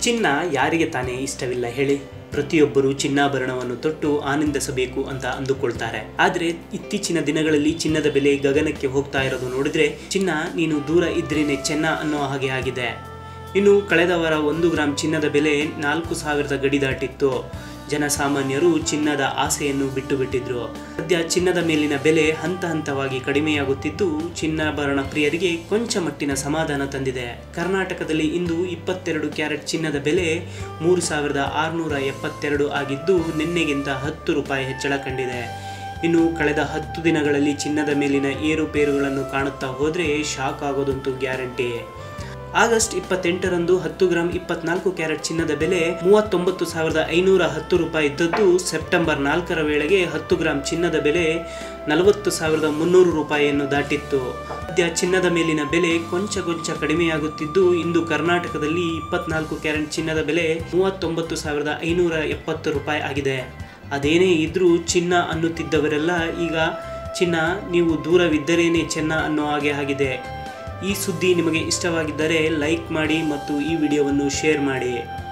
ಚಿನ್ನ ಯಾರಿಗೆ ತಾನೇ ಇಷ್ಟವಿಲ್ಲ ಹೇಳಿ ಪ್ರತಿಯೊಬ್ಬರು ಚಿನ್ನಾಭರಣವನ್ನು ತೊಟ್ಟು ಆನಂದಿಸಬೇಕು ಅಂತ ಅಂದುಕೊಳ್ತಾರೆ ಆದರೆ ಇತ್ತೀಚಿನ ದಿನಗಳಲ್ಲಿ ಚಿನ್ನದ ಬೆಲೆ ಗಗನಕ್ಕೆ ಹೋಗ್ತಾ ಇರೋದು ನೋಡಿದ್ರೆ ಚಿನ್ನ ನೀನು ದೂರ ಇದ್ರೇನೆ ಚೆನ್ನ ಅನ್ನೋ ಹಾಗೆ ಆಗಿದೆ ಇನ್ನು ಕಳೆದ ವಾರ ಒಂದು ಗ್ರಾಂ ಚಿನ್ನದ ಬೆಲೆ ನಾಲ್ಕು ಸಾವಿರದ ಗಡಿ ದಾಟಿತ್ತು ಜನಸಾಮಾನ್ಯರು ಚಿನ್ನದ ಆಸೆಯನ್ನು ಬಿಟ್ಟು ಬಿಟ್ಟಿದ್ರು ಸದ್ಯ ಚಿನ್ನದ ಮೇಲಿನ ಬೆಲೆ ಹಂತ ಹಂತವಾಗಿ ಕಡಿಮೆಯಾಗುತ್ತಿದ್ದು ಚಿನ್ನಾಭರಣ ಪ್ರಿಯರಿಗೆ ಕೊಂಚ ಮಟ್ಟಿನ ಸಮಾಧಾನ ತಂದಿದೆ ಕರ್ನಾಟಕದಲ್ಲಿ ಇಂದು ಇಪ್ಪತ್ತೆರಡು ಕ್ಯಾರೆಟ್ ಚಿನ್ನದ ಬೆಲೆ ಮೂರು ಸಾವಿರದ ಆರುನೂರ ಎಪ್ಪತ್ತೆರಡು ಆಗಿದ್ದು ನಿನ್ನೆಗಿಂತ ಹತ್ತು ರೂಪಾಯಿ ಹೆಚ್ಚಳ ಕಂಡಿದೆ ಇನ್ನು ಕಳೆದ ಹತ್ತು ದಿನಗಳಲ್ಲಿ ಚಿನ್ನದ ಮೇಲಿನ ಏರುಪೇರುಗಳನ್ನು ಕಾಣುತ್ತಾ ಹೋದರೆ ಶಾಕ್ ಆಗೋದಂತೂ ಗ್ಯಾರಂಟಿ ಆಗಸ್ಟ್ ಇಪ್ಪತ್ತೆಂಟರಂದು ಹತ್ತು ಗ್ರಾಂ ಇಪ್ಪತ್ನಾಲ್ಕು ಕ್ಯಾರೆಟ್ ಚಿನ್ನದ ಬೆಲೆ ಮೂವತ್ತೊಂಬತ್ತು ಸಾವಿರದ ಐನೂರ ಹತ್ತು ರೂಪಾಯಿ ಇದ್ದದ್ದು ಸೆಪ್ಟೆಂಬರ್ ನಾಲ್ಕರ ವೇಳೆಗೆ ಹತ್ತು ಗ್ರಾಂ ಚಿನ್ನದ ಬೆಲೆ ನಲವತ್ತು ಸಾವಿರದ ಮುನ್ನೂರು ರೂಪಾಯಿಯನ್ನು ದಾಟಿತ್ತು ಸದ್ಯ ಚಿನ್ನದ ಮೇಲಿನ ಬೆಲೆ ಕೊಂಚ ಕೊಂಚ ಕಡಿಮೆಯಾಗುತ್ತಿದ್ದು ಇಂದು ಕರ್ನಾಟಕದಲ್ಲಿ ಇಪ್ಪತ್ನಾಲ್ಕು ಕ್ಯಾರೆಟ್ ಚಿನ್ನದ ಬೆಲೆ ಮೂವತ್ತೊಂಬತ್ತು ಸಾವಿರದ ಐನೂರ ಎಪ್ಪತ್ತು ರೂಪಾಯಿ ಆಗಿದೆ ಅದೇನೇ ಇದ್ರೂ ಚಿನ್ನ ಅನ್ನುತ್ತಿದ್ದವರೆಲ್ಲ ಈಗ ಚಿನ್ನ ನೀವು ದೂರವಿದ್ದರೇನೆ ಚೆನ್ನ ಅನ್ನೋ ಹಾಗೆ ಆಗಿದೆ ಈ ಸುದ್ದಿ ನಿಮಗೆ ಇಷ್ಟವಾಗಿದ್ದರೆ ಲೈಕ್ ಮಾಡಿ ಮತ್ತು ಈ ವಿಡಿಯೋವನ್ನು ಶೇರ್ ಮಾಡಿ